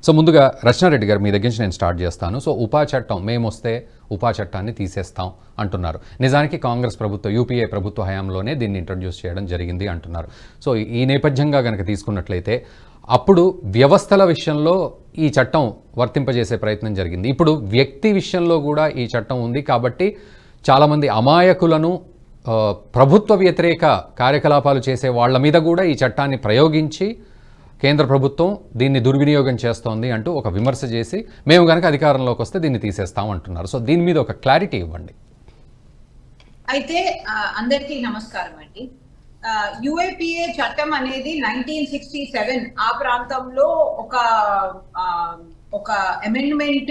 So ముందుగా రచనారెడ్డి గారు మీ దగ్గర నుంచి నేను స్టార్ట్ చేస్తాను సో ఉపా చట్టం మేము వస్తే ఉపా చట్టాన్ని తీసేస్తాం అంటున్నారు నిజానికి కాంగ్రెస్ ప్రభుత్వ యూపీఏ ప్రభుత్వ హయాంలోనే దీన్ని ఇంట్రడ్యూస్ చేయడం జరిగింది అంటున్నారు సో ఈ నేపథ్యంగా కనుక తీసుకున్నట్లయితే అప్పుడు వ్యవస్థల విషయంలో ఈ చట్టం వర్తింపజేసే ప్రయత్నం జరిగింది ఇప్పుడు వ్యక్తి విషయంలో కూడా ఈ చట్టం ఉంది కాబట్టి చాలామంది అమాయకులను ఆ, ప్రభుత్వ వ్యతిరేక కార్యకలాపాలు చేసే వాళ్ళ మీద కూడా ఈ చట్టాన్ని ప్రయోగించి కేంద్ర ప్రభుత్వం దీన్ని దుర్వినియోగం చేస్తోంది అంటూ ఒక విమర్శ చేసి మేము కనుక అధికారంలోకి వస్తే దీన్ని తీసేస్తాం అంటున్నారు సో దీని మీద ఒక క్లారిటీ ఇవ్వండి అయితే ఆ, అందరికీ నమస్కారం అండి యుఏపిఏ చట్టం అనేది నైన్టీన్ సిక్స్టీ సెవెన్ ఆ ప్రాంతంలో ఒక ఆ, ఒక అమెండ్మెంట్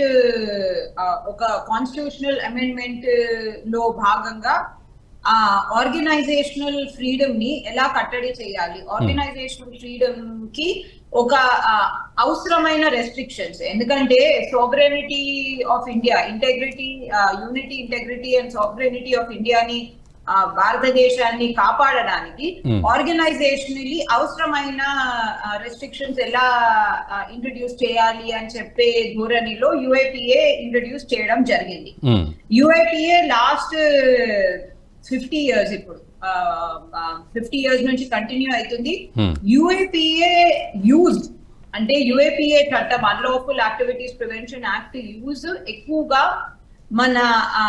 ఒక కాన్స్టిట్యూషనల్ అమెండ్మెంట్ లో భాగంగా ఆ ఆర్గనైజేషనల్ ఫ్రీడమ్ ని ఎలా కట్టడి చేయాలి ఆర్గనైజేషనల్ ఫ్రీడమ్ కి ఒక ఆ, అవసరమైన రెస్ట్రిక్షన్స్ ఎందుకంటే sovereignty of India integrity unity integrity and sovereignty of ఇండియాని ఆ, భారతదేశాన్ని కాపాడడానికి Hmm. ఆర్గనైజేషనలీ అవసరమైన రెస్ట్రిక్షన్స్ ఎలా ఇంట్రడ్యూస్ చేయాలి అని చెప్పే ధోరణిలో యుఏపిఏ ఇంట్రడ్యూస్ చేయడం జరిగింది hmm. UAPA last fifty years ఇప్పుడు ఫిఫ్టీ ఇయర్స్ నుంచి కంటిన్యూ అవుతుంది Hmm. యుఏపిఏ యూజ్ అంటే యుఏపిఏ చట్టం unlawful activities prevention act use ఎక్కువగా మన ఆ,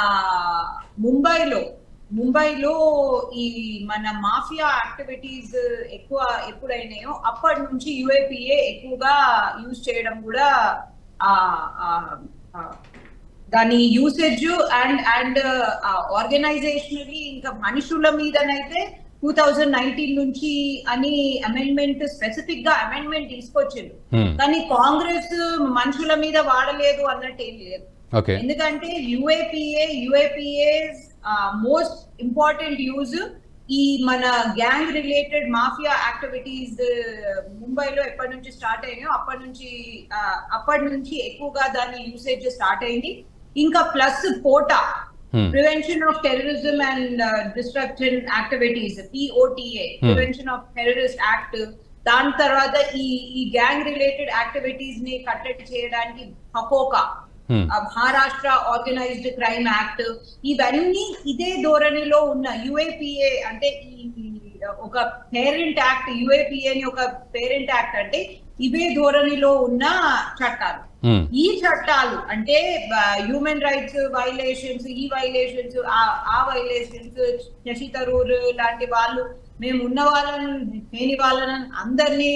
ముంబైలో ముంబైలో ఈ మన మాఫియా యాక్టివిటీస్ ఎక్కువ ఎప్పుడైనాయో అప్పటి నుంచి యుఏపిఏ ఎక్కువగా యూజ్ చేయడం కూడా ఆ, ఆ, ఆ, దాని యూసేజ్ అండ్ అండ్ ఆర్గనైజేషనలీ ఇంకా మనుషుల మీదనైతే టూ థౌజండ్ నైన్టీన్ నుంచి అని అమెండ్మెంట్ స్పెసిఫిక్ గా అమెండ్మెంట్ తీసుకొచ్చిండు మ్మ్. కానీ కాంగ్రెస్ మనుషుల మీద వాడలేదు అన్నట్టు ఏం లేదు ఓకే ఎందుకంటే UAPA UAPA most important use ఈ మన గ్యాంగ్ రిలేటెడ్ మాఫియా యాక్టివిటీస్ ముంబైలో ఎప్పటి నుంచి స్టార్ట్ అయినాయో అప్పటి నుంచి ఆ, అప్పటి నుంచి ఎక్కువగా దాని యూసేజ్ స్టార్ట్ అయింది ఇంకా plus POTA Hmm. Prevention of terrorism and destruction activities POTA Hmm. Prevention of terrorist act దాని తర్వాత ఈ ఈ గ్యాంగ్ రిలేటెడ్ యాక్టివిటీస్ ని కట్టడి చేయడానికి హకోకా మ్మ్. ఆ మహారాష్ట్ర ఆర్గనైజ్డ్ క్రైమ్ యాక్ట్ ఇవన్నీ ఇదే ధోరణిలో ఉన్న యుఏపిఏ అంటే ఈ ఈ ఒక పేరెంట్ యాక్ట్ యుఏపిఏ అని ఒక పేరెంట్ యాక్ట్ అంటే ఇవే ధోరణిలో ఉన్న చట్టాలు మ్మ్. ఈ చట్టాలు అంటే హ్యూమన్ రైట్స్ వైలేషన్స్ ఈ వైలేషన్స్ ఆ వైలేషన్స్ శశి తరూర్ లాంటి వాళ్ళు మేము ఉన్న వాళ్ళని లేని వాళ్ళని అందరినీ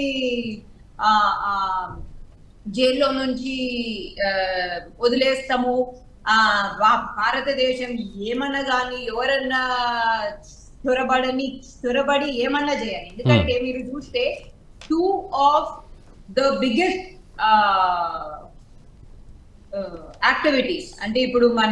ఆ, ఆ, జైల్లో నుంచి ఆ, వదిలేస్తాము ఆ భా- భారతదేశం ఏమన్నా కానీ ఎవరన్నా చొరబడని చొరబడి ఏమన్నా చేయాలి ఎందుకంటే మీరు చూస్తే two of the biggest activities అంటే ఇప్పుడు మన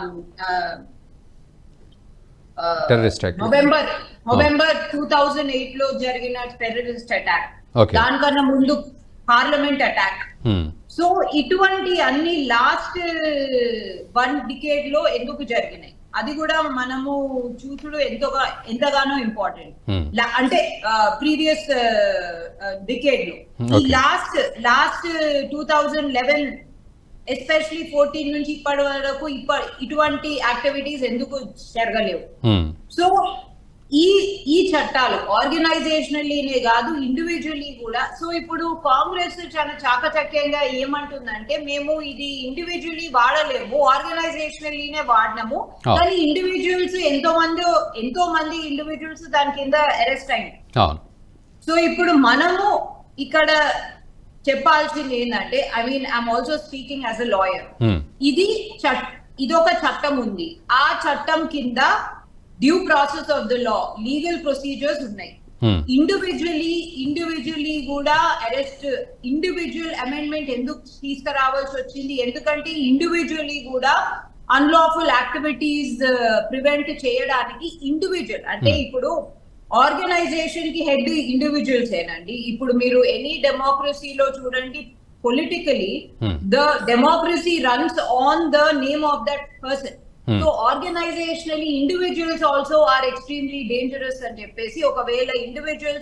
Terrorist act. November November two thousand eight లో జరిగిన టెర్రరిస్ట్ అటాక్ Okay. దానికన్నా ముందు పార్లమెంట్ అటాక్ మ్మ్. సో ఇటువంటి అన్ని లాస్ట్ వన్ డికేడ్ లో ఎందుకు జరిగినాయి అది కూడా మనము చూసుడు ఎంతగా ఎంతగానో ఇంపార్టెంట్ Hmm. అంటే ప్రీవియస్ డికేడ్ లో ఈ Okay. Last last two thousand eleven especially fourteen నుంచి ఇప్పటి వరకు ఇప్ప ఇటువంటి యాక్టివిటీస్ ఎందుకు జరగలేవు మ్మ్. సో ఈ ఈ చట్టాలు ఆర్గనైజేషనల్లీనే కాదు ఇండివిజువల్లీ కూడా సో ఇప్పుడు కాంగ్రెస్ చాలా చాకచక్యంగా ఏమంటుందంటే మేము ఇది ఇండివిజువల్లీ వాడలేము ఆర్గనైజేషనల్లీనే వాడినాము Ah. కానీ ఇండివిజువల్స్ ఎంతో మంది ఎంతో మంది ఇండివిజువల్స్ దాని కింద అరెస్ట్ అయింది అవును సో ఇప్పుడు మనము ఇక్కడ చెప్పాల్సింది ఏంటంటే I mean I'm also speaking as a lawyer hmm. ఇది చట్ ఇదొక చట్టం ఉంది ఆ చట్టం కింద due process of the law legal procedures ఉన్నాయి మ్మ్. ఇండివిజువలీ ఇండివిజువలీ కూడా అరెస్ట్ ఇండివిజువల్ అమెండ్మెంట్ ఎందుకు తీసుకురావాల్సి వచ్చింది ఎందుకంటే ఇండివిజువలీ కూడా అన్లాఫుల్ యాక్టివిటీస్ ప్రివెంట్ చేయడానికి ఇండివిజువల్ అంటే Hmm. ఇప్పుడు ఆర్గనైజేషన్ కి హెడ్ ఇండివిజువల్స్ ఏనండి ఇప్పుడు మీరు ఎనీ డెమోక్రసీలో చూడండి politically Hmm. The democracy runs on the name of that person Hmm. So organisationally individuals also are extremely dangerous అని చెప్పేసి ఒకవేళ ఇండివిజువల్స్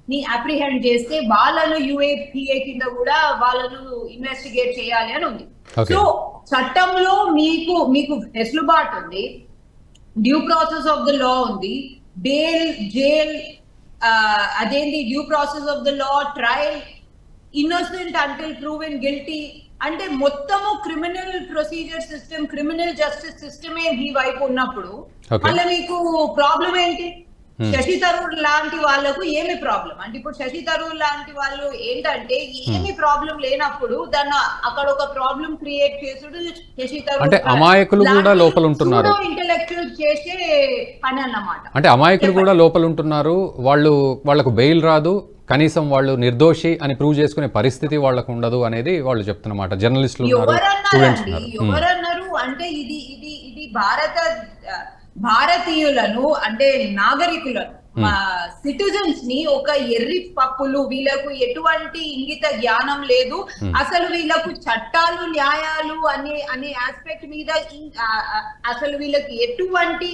ని అప్రిహెండ్ చేస్తే వాళ్ళను యుఏపిఏ కింద కూడా వాళ్ళను ఇన్వెస్టిగేట్ చేయాలి అని ఉంది Okay. సో చట్టంలో మీకు మీకు వెసులుబాటు ఉంది due process of the law ఉంది బెయిల్ జైల్ అదేంటి due process of the law trial innocent until proven guilty అంటే మొత్తము criminal procedure system criminal justice సిస్టమే మీ వైపు ఉన్నప్పుడు Okay. మళ్ళీ మీకు ప్రాబ్లం ఏంటి Hmm. శశి తరూర్ లాంటి వాళ్ళకు ఏమి ప్రాబ్లం అంటే ఇప్పుడు శశి తరూర్ లాంటి వాళ్ళు ఏంటంటే ఏమి ప్రాబ్లం లేనప్పుడు దాన్ని అక్కడ ఒక ప్రాబ్లం క్రియేట్ చేసుడు శశి తరూర్ అంటే అమాయకులు కూడా లోపల ఉంటున్నారు. ఇంటలెక్చువల్ చేసే పని అన్నమాట అంటే అమాయకులు కూడా లోపల ఉంటున్నారు వాళ్ళు వాళ్ళకు బెయిల్ రాదు కనీసం వాళ్ళు నిర్దోషి అని ప్రూవ్ చేసుకునే పరిస్థితి వాళ్ళకు ఉండదు అనేది వాళ్ళు చెప్తున్నమాట జర్నలిస్టులు ఉన్నారు స్టూడెంట్స్ ఎవరన్నారండి ఉన్నారు ఉమ్. ఎవరన్నారు అంటే ఇది ఇది ఇది భారత ఆ, భారతీయులను అంటే నాగరికులను మా సిటిజన్స్ ని ఒక ఎర్రి పప్పులు వీళ్ళకు ఎటువంటి ఇంగిత జ్ఞానం లేదు అసలు వీళ్ళకు చట్టాలు న్యాయాలు అనే అనే ఆస్పెక్ట్ మీద ఇం- ఆ, ఆ, అసలు వీళ్ళకి ఎటువంటి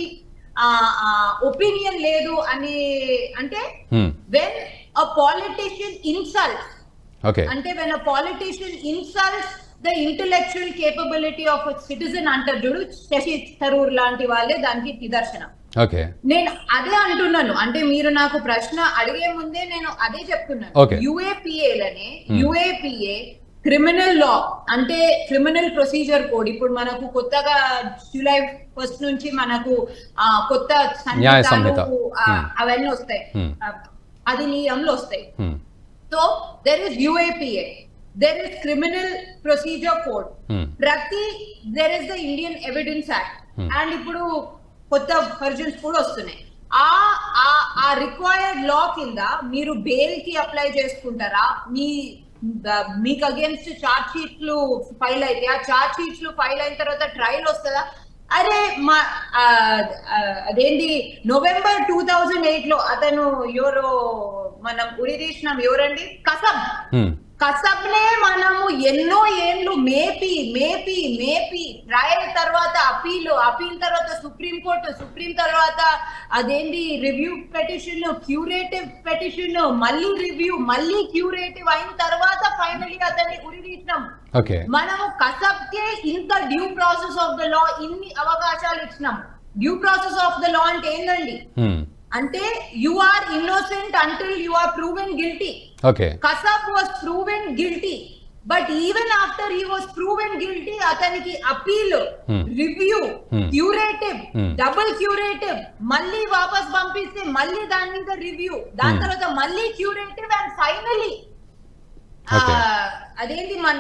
ఒపీనియన్ లేదు అనే అంటే um. When a politician insult okay అంటే when a politician insults the intellectual capability of citizen అంటారు చూడు శశి థరూర్ లాంటి వాళ్ళే దానికి నిదర్శనం ఓకే నేను అదే అంటున్నాను అంటే మీరు నాకు ప్రశ్న అడిగే ముందే నేను అదే చెప్తున్నాను Okay. యుఏపిఏలనే యుఏపిఏ క్రిమినల్ లా అంటే క్రిమినల్ ప్రొసీజర్ కోడ్ ఇప్పుడు మనకు కొత్తగా జూలై ఫస్ట్ నుంచి మనకు ఆ, కొత్త న్యాయ సంహితాలు, సంహిత. ఆ, Hmm. అవన్నీ వస్తాయి Hmm. ఆ, అధినియంలో వస్తాయి um. So there is UAPA there is criminal procedure code um. ప్రతి there is the Indian evidence act Hmm. And ఇప్పుడు కొత్త వర్జన్స్ కూడా వస్తున్నాయి ఆ ఆ- ఆ రిక్వైర్డ్ లా కింద మీరు బెయిల్ కి అప్లై చేసుకుంటారా మీ ద- మీకు అగేన్స్ట్ చార్జ్ షీట్లు ఫైల్ అయితే ఆ చార్జ్ షీట్లు ఫైల్ అయిన తర్వాత ట్రయల్ వస్తుందా అరే మా ఆ, ఆ, అదేంటి నవంబర్ టూ థౌజండ్ ఎయిట్ లో అతను ఎవరో మనం ఉరి తీసినాం ఎవరండి కసం ఉమ్. కసబ్నే మనము ఎన్నో ఏండ్లు మేపి మేపి మేపి ట్రయల్ తర్వాత అపీల్ అపీల్ తర్వాత సుప్రీం కోర్టు సుప్రీం తర్వాత అదేంటి రివ్యూ పెటిషన్ క్యూరేటివ్ పెటిషన్ మళ్ళీ రివ్యూ మళ్ళీ క్యూరేటివ్ అయిన తర్వాత ఫైనలీ అతన్ని ఉరి తీసినాం ఓకే మనము కసబ్కే ఇంత due process of the law ఇన్ని అవకాశాలు ఇచ్చినాం due process of the law అంటే ఏందండి ఉమ్. అంటే you are innocent until you are proven guilty okay Kasab was proven guilty but even after he was proven guilty అతనికి appeal Hmm. Review Hmm. Curative Hmm. Double curative మళ్ళీ వాపస్ పంపిస్తే మళ్ళీ దాని మీద రివ్యూ దాని Hmm. తర్వాత మళ్ళీ క్యూరేటివ్ అండ్ ఫైనలీ Okay. అదేంటి మన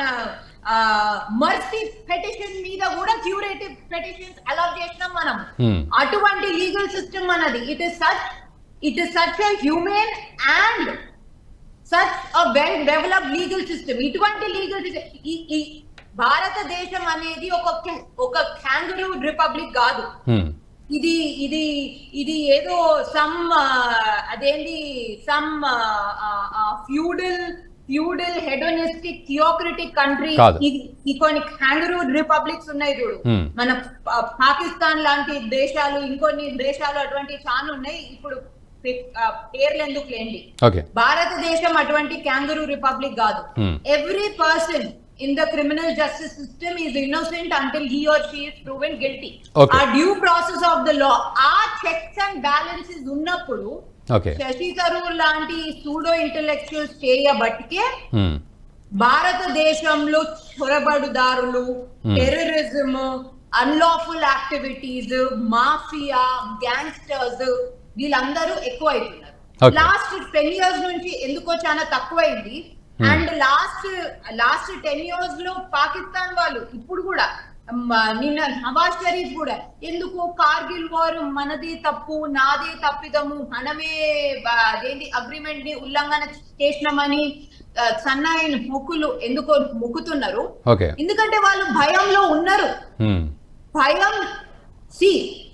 మర్సీ పెటిషన్ మీద కూడా క్యూరేటివ్ పెటిషన్స్ అలౌ చేసినాం మనం Hmm. అటువంటి లీగల్ సిస్టమ్ మనది it is such it is such a humane and such a well develop legal system ఇటువంటి లీగల్ ఈ భారతదేశం అనేది ఒక క- ఒక క్యాంగరూ రిపబ్లిక్ కాదు ఉమ్. ఇది ఇది ఇది ఏదో సమ్ అదేంటి some feudal feudal hedonistic theocratic country కాదు. ఇది ఈ కొన్ని హ్యాంగరూ రిపబ్లిక్స్ ఉన్నాయి చూడు Hmm. మన పా- పాకిస్తాన్ లాంటి దేశాలు ఇంకొన్ని దేశాలు అటువంటి చాలా ఉన్నాయి ఇప్పుడు పే- ఆ, పేర్లు ఎందుకు లేండి ఓకే భారతదేశం అటువంటి క్యాంగరూ రిపబ్లిక్ కాదు Hmm. Every person in the criminal justice system is innocent until he or she is proven guilty Okay. ఆ due process of the law ఆ చెక్స్ అండ్ బ్యాలెన్సెస్ ఉన్నప్పుడు ఓకే శశి తరూర్ లాంటి సూడో ఇంటలెక్చువల్స్ చేయబట్టికే ఉమ్. భారతదేశంలో చొరబడుదారులు Hmm. Terrorism unlawful activities mafia gangsters వీళ్ళందరూ ఎక్కువ అవుతున్నారు Okay. లాస్ట్ టెన్ ఇయర్స్ నుంచి ఎందుకో చాలా తక్కువైంది Hmm. And last last ten years లో పాకిస్తాన్ వాళ్ళు ఇప్పుడు కూడా మ, నిన్న నవాజ్ షరీఫ్ కూడా ఎందుకు కార్గిల్ వార్ మనది తప్పు నాదే తప్పిదము మనమే బ- అదేంటి అగ్రిమెంట్ ని ఉల్లంఘన చేసినామని ఆ, సన్నాయిని మొక్కులు ఎందుకో మొక్కుతున్నారు ఓకే ఎందుకంటే వాళ్ళు భయంలో ఉన్నారు ఉమ్. భయం సి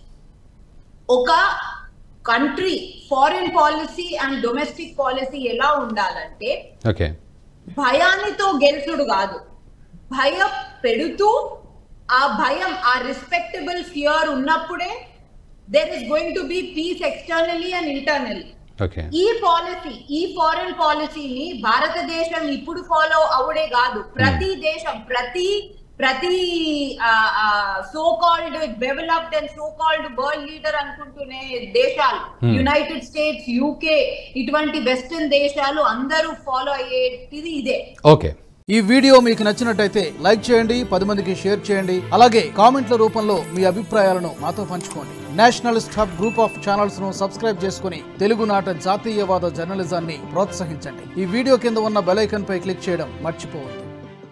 ఒక country foreign policy and domestic policy ఎలా ఉండాలంటే ఓకే భయానితో గెలుచుడు కాదు భయం పెడుతూ ఆ భయం ఆ రెస్పెక్టబుల్ ఫియర్ ఉన్నప్పుడే there is going to be peace externally and internally okay ఈ పాలసీ ఈ ఫారెన్ పాలసీని భారతదేశం ఇప్పుడు ఫాలో అవుడే కాదు ప్రతి దేశం ప్రతి ప్రతి so called developed and so called world leader అనుకుంటునే దేశాలు Hmm. యునైటెడ్ స్టేట్స్ యూకే ఇటువంటి వెస్టర్న్ దేశాలు అందరూ ఫాలో అయ్యేటిది ఇదే ఓకే ఈ వీడియో మీకు నచ్చినట్టయితే లైక్ చేయండి పది మందికి షేర్ చేయండి అలాగే కామెంట్ల రూపంలో మీ అభిప్రాయాలను మాతో పంచుకోండి nationalist hub group of channels ను సబ్స్క్రైబ్ చేసుకుని తెలుగునాట జాతీయవాద జర్నలిజాన్ని ప్రోత్సహించండి ఈ వీడియో కింద ఉన్న బెల్ ఐకాన్ పై క్లిక్ చేయడం మర్చిపోవద్దు